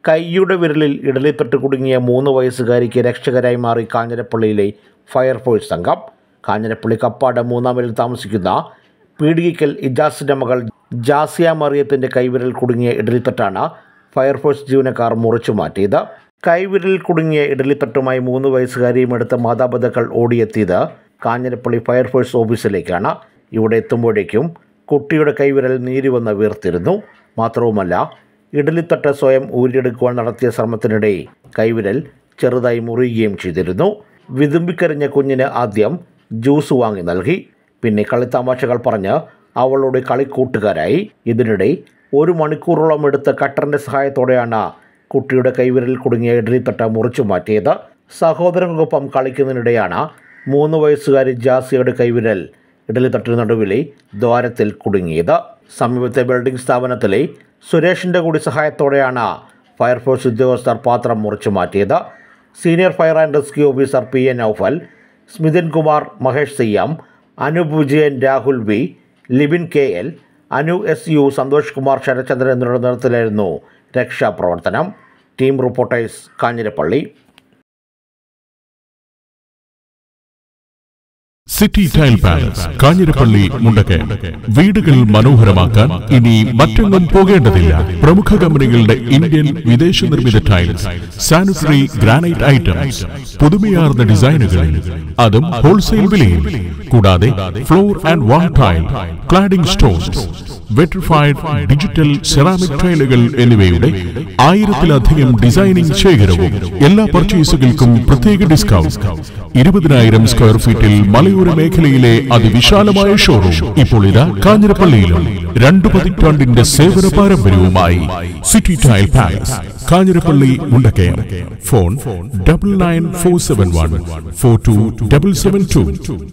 കൈയുടെ വിരലിൽ ഇടലിപ്പെട്ട് കുടുങ്ങിയ മൂന്ന് വയസ്സുകാരിക്ക് രക്ഷകരായി മാറി കാഞ്ഞിരപ്പള്ളിയിലെ ഫയർഫോഴ്സ് സംഘം കാഞ്ഞിരപ്പള്ളി കപ്പാട് മൂന്നാമിൽ താമസിക്കുന്ന പീഡികയ്ക്കൽ ഇജാസിൻ്റെ മകൾ ജാസിയ മറിയത്തിൻ്റെ കൈവിരൽ കുടുങ്ങിയ ഇടലിപ്പെട്ടാണ് ഫയർഫോഴ്സ് ജീവനക്കാർ മുറിച്ചു മാറ്റിയത് കൈവിരലിൽ കുടുങ്ങിയ ഇടലിപ്പെട്ടുമായി മൂന്ന് വയസ്സുകാരിയും എടുത്ത മാതാപിതാക്കൾ ഓടിയെത്തിയത് കാഞ്ഞിരപ്പള്ളി ഫയർഫോഴ്സ് ഓഫീസിലേക്കാണ് ഇവിടെ എത്തുമ്പോഴേക്കും കുട്ടിയുടെ കൈവിരൽ നീരി വന്ന് വീർത്തിരുന്നു മാത്രവുമല്ല ഇഡലിത്തട്ട് സ്വയം ഊരിയെടുക്കുവാൻ നടത്തിയ ശ്രമത്തിനിടെ കൈവിരൽ ചെറുതായി മുറിയുകയും ചെയ്തിരുന്നു വിതുമ്പിക്കരിഞ്ഞ കുഞ്ഞിന് ആദ്യം ജ്യൂസ് വാങ്ങി നൽകി പിന്നെ കളിത്തമാശകൾ പറഞ്ഞ് അവളുടെ കളിക്കൂട്ടുകാരായി ഇതിനിടെ ഒരു മണിക്കൂറോളം എടുത്ത കട്ടറിൻ്റെ സഹായത്തോടെയാണ് കുട്ടിയുടെ കൈവിരൽ കുടുങ്ങിയ ഇഡലിത്തട്ട മുറിച്ചു മാറ്റിയത് സഹോദരങ്ങൾക്കൊപ്പം കളിക്കുന്നതിനിടെയാണ് മൂന്ന് വയസ്സുകാരി ജാസിയുടെ കൈവിരൽ ഇഡലിത്തട്ടിന് നടുവിലെ ദ്വാരത്തിൽ കുടുങ്ങിയത് സമീപത്തെ ബിൽഡിംഗ് സ്ഥാപനത്തിലെ സുരേഷിൻ്റെ കൂടി സഹായത്തോടെയാണ് ഫയർഫോഴ്സ് ഉദ്യോഗസ്ഥർ പാത്രം മുറിച്ചു മാറ്റിയത് senior fire and rescue officer P N Aufal Smithin Kumar Mahesh Siyam Anoop Vijayan Rahul V Libin K L Anu S U Santhosh Kumar Sarachandran എന്നിവരുടെ നേതൃത്വത്തിലായിരുന്നു രക്ഷാപ്രവർത്തനം team reporters Kanjirappally city tile palace Kanjirappally Mundakayam വീടുകൾ മനോഹരമാക്കാൻ ഇനി മറ്റെങ്ങും പോകേണ്ടതില്ല പ്രമുഖ കമ്പനികളുടെ ഇന്ത്യൻ വിദേശ നിർമ്മിത ടൈൽസ് സാനിറ്ററി ഗ്രാനൈറ്റ് ഐറ്റംസ് പുതുമയാർന്ന ഡിസൈനുകളിൽ അതും ഹോൾസെയിൽ വിലയിൽ കൂടാതെ floor and wall tile cladding stones vitrified digital ceramic ടൈലുകൾ എന്നിവയുടെ ആയിരത്തിലധികം ഡിസൈനിംഗ് ശേഖരവും എല്ലാ പർച്ചേസുകൾക്കും പ്രത്യേക ഡിസ്കൗണ്ട് ഇരുപതിനായിരം സ്ക്വയർ ഫീറ്റിൽ മലയോര മേഖലയിലെ അതിവിശാലമായ ഷോറൂം ഇപ്പോൾ ഇതാ കാഞ്ഞിരപ്പള്ളിയിലും രണ്ടു പതിറ്റാണ്ടിന്റെ സേവന പാരമ്പര്യവുമായി city tile palace Kanjirappally Mundakayam phone double nine four seven one four two double seven to